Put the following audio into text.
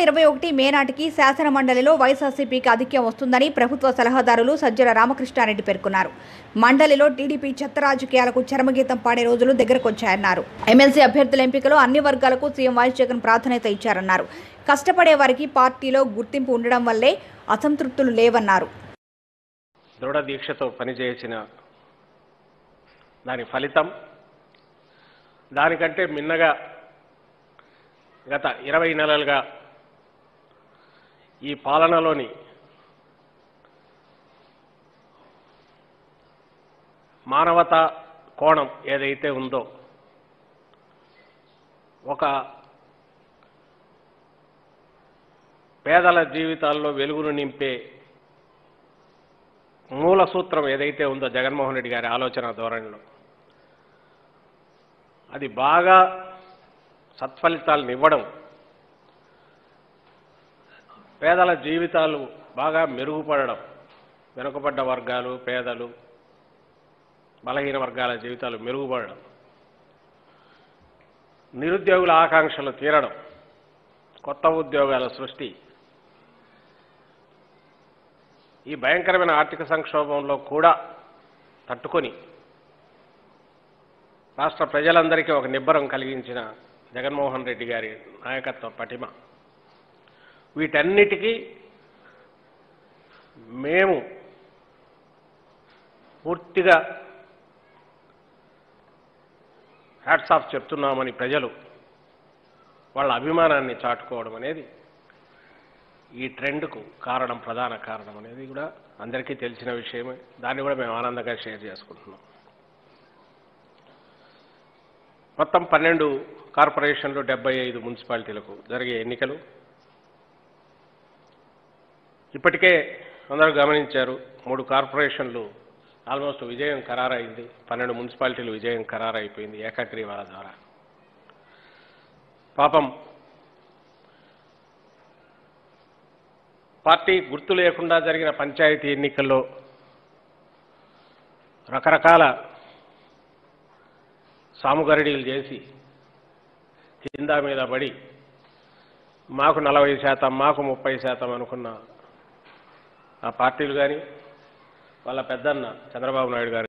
ఇరవై ఒకటి మే నాటికి శాసన మండలిలో వైఎస్ఆర్సీపీకి ఆధిక్యం వస్తుందని ప్రభుత్వ సలహాదారులు సజ్జల రామకృష్ణారెడ్డి పేర్కొన్నారు మండలిలో టీడీపీ చెత్త రాజకీయాలకు చరమగీతం పాడే రోజులు దగ్గరకొచ్చాయన్నారు ఎమ్మెల్సీ అభ్యర్థుల ఎంపికలో అన్ని వర్గాలకు సీఎం వైఎస్ జగన్ ప్రాధాన్యత ఇచ్చారన్నారు కష్టపడే వారికి పార్టీలో గుర్తింపు ఉండడం వల్లే అసంతృప్తులు లేవన్నారు దృఢ దీక్షతో పనిచేసిన దాని ఫలితం దానికంటే మిన్నగా గత ఇరవై నెలలుగా ఈ పాలనలోని మానవత కోణం ఏదైతే ఉందో ఒక పేదల జీవితాల్లో వెలుగును నింపే మూల సూత్రం ఏదైతే ఉందో జగన్మోహన్ రెడ్డి గారి ఆలోచన ధోరణిలో అది బాగా సత్ఫలితాలను ఇవ్వడం పేదల జీవితాలు బాగా మెరుగుపడడం వెనుకబడ్డ వర్గాలు పేదలు బలహీన వర్గాల జీవితాలు మెరుగుపడడం నిరుద్యోగుల ఆకాంక్షలు తీరడం కొత్త ఉద్యోగాల సృష్టి ఈ భయంకరమైన ఆర్థిక సంక్షోభంలో కూడా తట్టుకొని రాష్ట్ర ప్రజలందరికీ ఒక నిబ్బరం కలిగించిన జగన్మోహన్ రెడ్డి గారి నాయకత్వ పటిమ వీటన్నిటికీ మేము పూర్తిగా హ్యాట్స్ ఆఫ్ చెప్తున్నామని ప్రజలు వాళ్ళ అభిమానాన్ని చాటుకోవడం అనేది ఈ ట్రెండ్కు కారణం ప్రధాన కారణం అనేది కూడా అందరికీ తెలిసిన విషయమే దాన్ని కూడా మేము ఆనందంగా షేర్ చేసుకుంటున్నాం మొత్తం పన్నెండు కార్పొరేషన్లు డెబ్బై ఐదు మున్సిపాలిటీలకు జరిగే ఎన్నికలు ఇప్పటికే అందరూ గమనించారు మూడు కార్పొరేషన్లు ఆల్మోస్ట్ విజయం ఖరారైంది పన్నెండు మున్సిపాలిటీలు విజయం ఖరారైపోయింది ఏకగ్రీవాల ద్వారా పాపం పార్టీ గుర్తు లేకుండా జరిగిన పంచాయతీ ఎన్నికల్లో రకరకాల సాముగరడీలు చేసి కింద మీద పడి మాకు నలభై శాతం మాకు ముప్పై శాతం అనుకున్న ఆ పార్టీలు కానీ వాళ్ళ పెద్దన్న చంద్రబాబు నాయుడు గారు